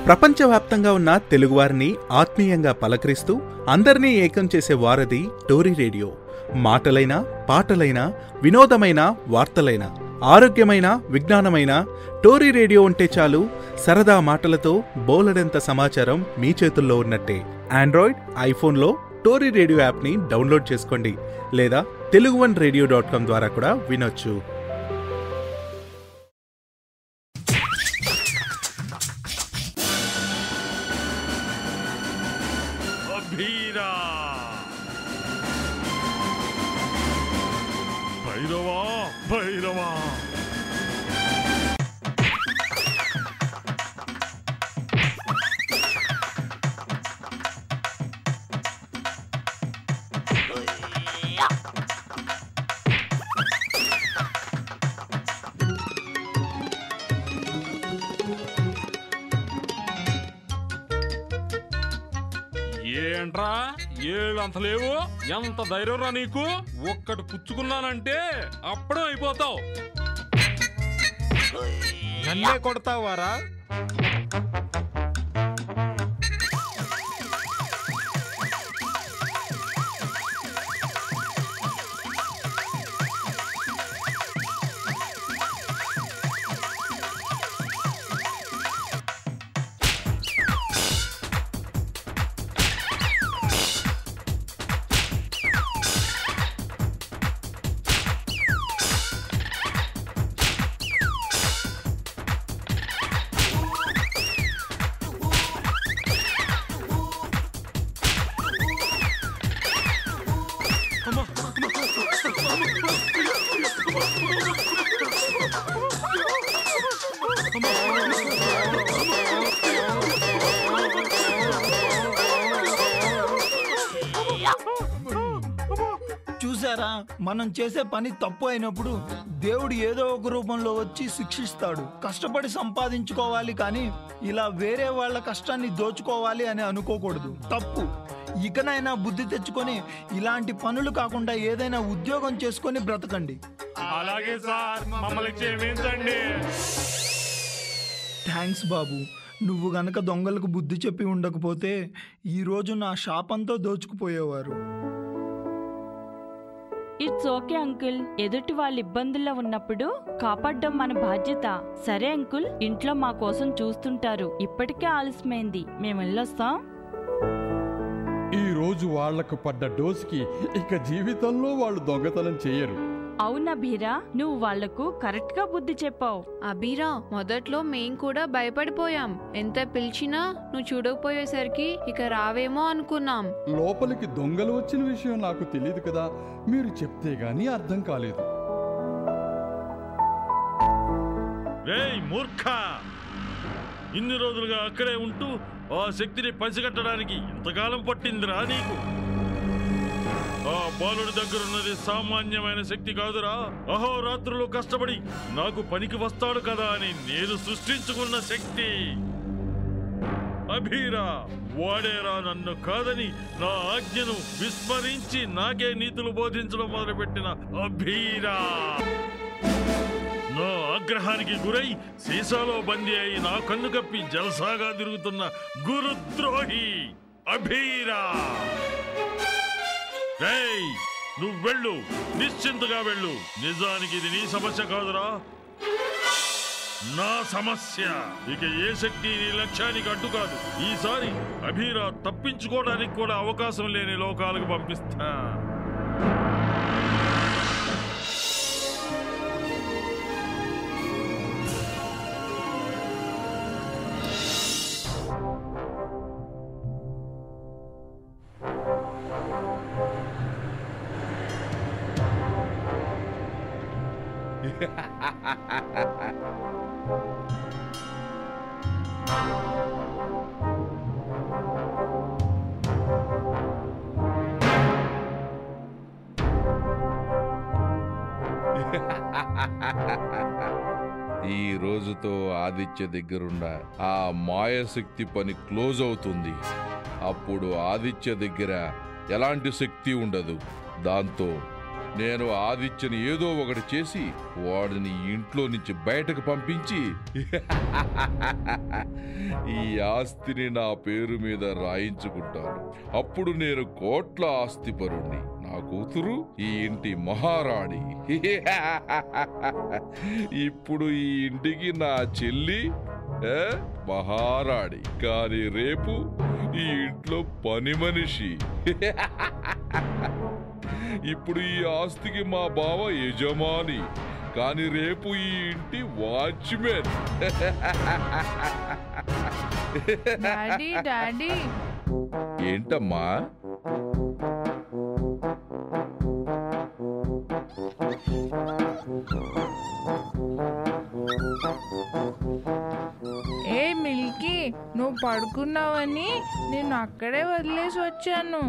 ప్రపంచవ్యాప్తంగా ఉన్న తెలుగువారిని ఆత్మీయంగా పలకరిస్తూ అందరినీ ఏకం చేసే వారధి టోరీ రేడియో మాటలైన పాటలైన వినోదమైన వార్తలైన ఆరోగ్యమైన విజ్ఞానమైన టోరీ రేడియో ఉంటే చాలు సరదా మాటలతో బోలెడంత సమాచారం మీ చేతుల్లో ఉన్నట్టే ఆండ్రాయిడ్ ఐఫోన్లో టోరీ రేడియో యాప్ని డౌన్లోడ్ చేసుకోండి లేదా Telugu one radio dot com ద్వారా కూడా వినొచ్చు అభీరా భైరవా భైరవా ఏంట్రా ఏళ్ళు అంత లేవు ఎంత ధైర్యంరా నీకు ఒక్కటి పుచ్చుకున్నానంటే అప్పుడే అయిపోతావు నన్నే కొడతావారా చూసారా మనం చేసే పని తప్పు అయినప్పుడు దేవుడు ఏదో ఒక రూపంలో వచ్చి శిక్షిస్తాడు కష్టపడి సంపాదించుకోవాలి కానీ ఇలా వేరే వాళ్ళ కష్టాన్ని దోచుకోవాలి అని అనుకోకూడదు తప్పు ఇకనైనా బుద్ధి తెచ్చుకొని ఇలాంటి పనులు కాకుండా ఏదైనా ఉద్యోగం చేసుకొని బ్రతకండి అలాగే సార్ మమ్మల్ని క్షమించండి థ్యాంక్స్ బాబు నువ్వు గనక దొంగలకు బుద్ధి చెప్పి ఉండకపోతే ఈరోజు నా శాపంతో దోచుకుపోయేవారు ఇట్స్ ఓకే అంకుల్ ఎదుటి వాళ్ళ ఇబ్బందుల్లో ఉన్నప్పుడు కాపాడడం మన బాధ్యత సరే అంకుల్ ఇంట్లో మా కోసం చూస్తుంటారు ఇప్పటికే ఆలస్యమైంది మేము వెళ్ళొస్తాం ఈ రోజు వాళ్లకు పడ్డ డోసుకి ఇక జీవితంలో వాళ్ళు దొంగతనం చేయరు అవునా బీరా నువ్వు వాళ్లకు కరెక్ట్ గా బుద్ధి చెప్పావు అబీరా మొదట్లో మేం కూడా భయపడిపోయాం ఎంత పిలిచినా నువ్వు చూడకపోయేసరికి ఇక రావేమో అనుకున్నాం లోపలికి దొంగలు వచ్చిన విషయం నాకు తెలియదు కదా మీరు చెప్తే గానీ అర్థం కాలేదు రేయ్ మూర్ఖ ఇన్ని రోజులుగా అక్కడే ఉంటూ ఆ శక్తిని పసిగట్టడానికి ఇంతకాలం పట్టిందిరా నీకు ఆ బాలుడి దగ్గర ఉన్నది సామాన్యమైన శక్తి కాదురా అహోరాత్రులు కష్టపడి నాకు పనికి వస్తాడు కదా అని నేను సృష్టించుకున్న శక్తి అభీరా వాడేరా నన్ను కాదని నా ఆజ్ఞను విస్మరించి నాకే నీతులు బోధించడం మొదలుపెట్టిన అభీరా నా ఆగ్రహానికి గురై సీసాలో బందీ అయి నా కన్ను కప్పి జలసాగా తిరుగుతున్న గురుద్రోహి అభీరా రేయ్ నువ్వు వెళ్ళు నిశ్చింతగా వెళ్ళు నిజానికి ఇది నీ సమస్య కాదురా నా సమస్య ఇక ఏ శక్తి నీ లక్ష్యానికి అడ్డు కాదు ఈసారి అభీరా తప్పించుకోవడానికి కూడా అవకాశం లేని లోకాలకు పంపిస్తా ఈ రోజుతో ఆదిత్య దగ్గరున్న ఆ మాయశక్తి పని క్లోజ్ అవుతుంది అప్పుడు ఆదిత్య దగ్గర ఎలాంటి శక్తి ఉండదు దాంతో నేను ఆదిత్యని ఏదో ఒకటి చేసి వాడిని ఇంట్లో నుంచి బయటకు పంపించి ఈ ఆస్తిని నా పేరు మీద రాయించుకుంటాను అప్పుడు నేను కోట్ల ఆస్తిపరుణ్ణి నా కూతురు ఈ ఇంటి మహారాణి ఇప్పుడు ఈ ఇంటికి నా చెల్లి ఏ, మహారాణి కానీ రేపు ఈ ఇంట్లో పని మనిషి ఇప్పుడు ఈ ఆస్తికి మా బావ యజమాని కానీ రేపు ఈ ఇంటి వాచ్మెన్ డాడీ డాడీ ఏంటమ్మా ఏ మిల్కీ నువ్వు పడుకున్నావని నేను అక్కడే వదిలేసి వచ్చాను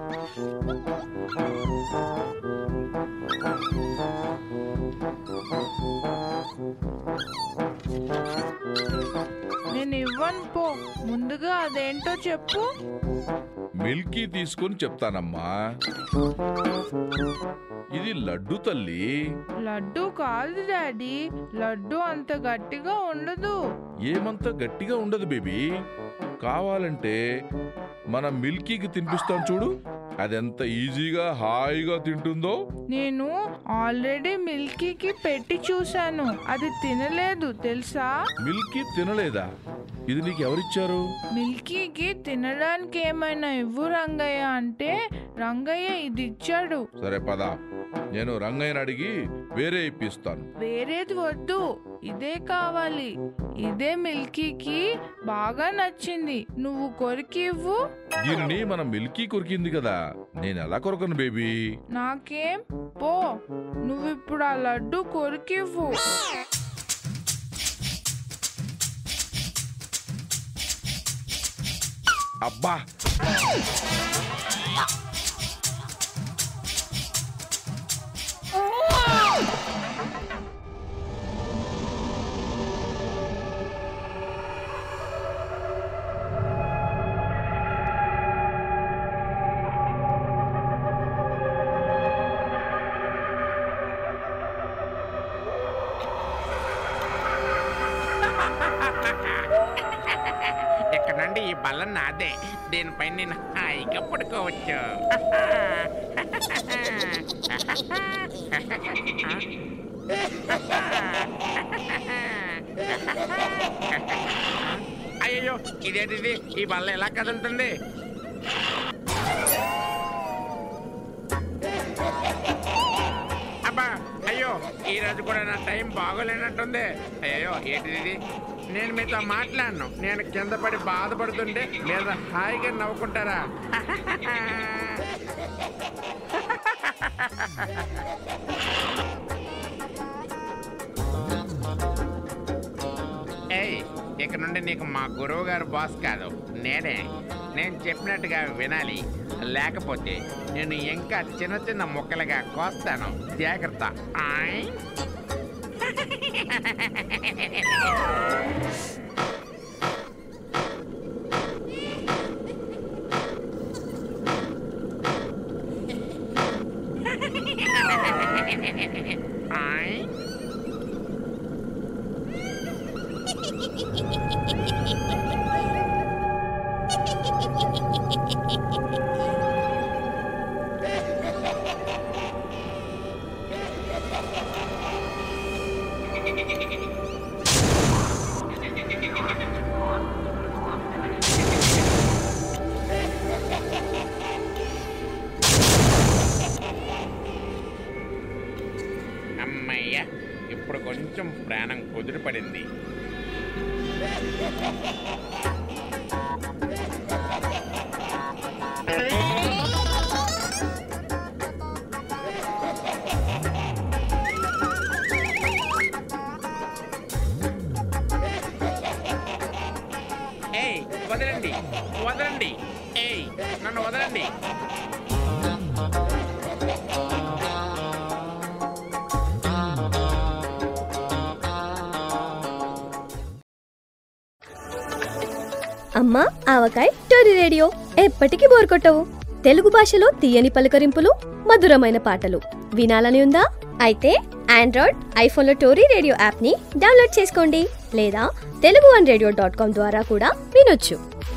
నేను ఇవ్వను పో ముందుగా అదేంటో చెప్పు మిల్కీ తీసుకొని చెప్తానమ్మా ఇది లడ్డు తల్లి లడ్డు కాదు డాడీ లడ్డు అంత గట్టిగా ఉండదు ఏమంత గట్టిగా ఉండదు బేబీ కావాలంటే మన మిల్కీకి తినిపిస్తాం చూడు అదెంత ఈజీగా హాయిగా తింటుందో నేను ఆల్రెడీ మిల్కీకి పెట్టి చూశాను అది తినలేదు తెలుసా మిల్కీ తినలేదా ఇది నీకు ఎవరిచ్చారు మిల్కీకి తినడానికి ఏమైనా ఇవ్వు రంగయ్య అంటే రంగయ్య ఇది ఇచ్చాడు సరే పద నేను రంగయ్యని అడిగి వేరే ఇప్పిస్తాను వేరేది వద్దు ఇదే కావాలి ఇదే మిల్కీకి బాగా నచ్చింది నువ్వు కొరికి ఇవ్వు దీనిని మన మిల్కీ కొరికింది కదా నేను ఎలా కొరకను బేబీ నాకేం పో నువ్వు ఇప్పుడు ఆ లడ్డు కొరికివ్వు అబ్బా ఇక్కడ నుండి ఈ బల్ల నాదే దీనిపై నేను హాయిగా పడుకోవచ్చు అయ్యో ఇదేంటిది ఈ బల్ల ఎలా కదులుతుంది అబ్బా అయ్యో ఈ రోజు కూడా నా టైం బాగోలేనట్టుంది అయ్యో ఏంటిది ఇది? నేను మీతో మాట్లాడను నేను కింద పడి బాధపడుతుంటే మీరు హాయిగా నవ్వుకుంటారా ఏయ్ ఇక నుండి నీకు మా గురువు గారు బాస్ కాదు నేనే నేను చెప్పినట్టుగా వినాలి లేకపోతే నేను ఇంకా చిన్న చిన్న ముక్కలుగా కోస్తాను జాగ్రత్త ఆయ్ ఆయ్ అమ్మయ్య ఇప్పుడు కొంచెం ప్రాణం కుదిరిపడింది ఏయ్ వదలండి వదలండి ఏయ్ నన్ను వదలండి అమ్మా ఆవకాయ్ టోరీ రేడియో ఎప్పటికీ బోర్ కొట్టవు తెలుగు భాషలో తీయని పలకరింపులు మధురమైన పాటలు వినాలని ఉందా అయితే ఆండ్రాయిడ్ ఐఫోన్లో టోరీ రేడియో యాప్ని డౌన్లోడ్ చేసుకోండి లేదా Telugu one radio dot com ద్వారా కూడా వినొచ్చు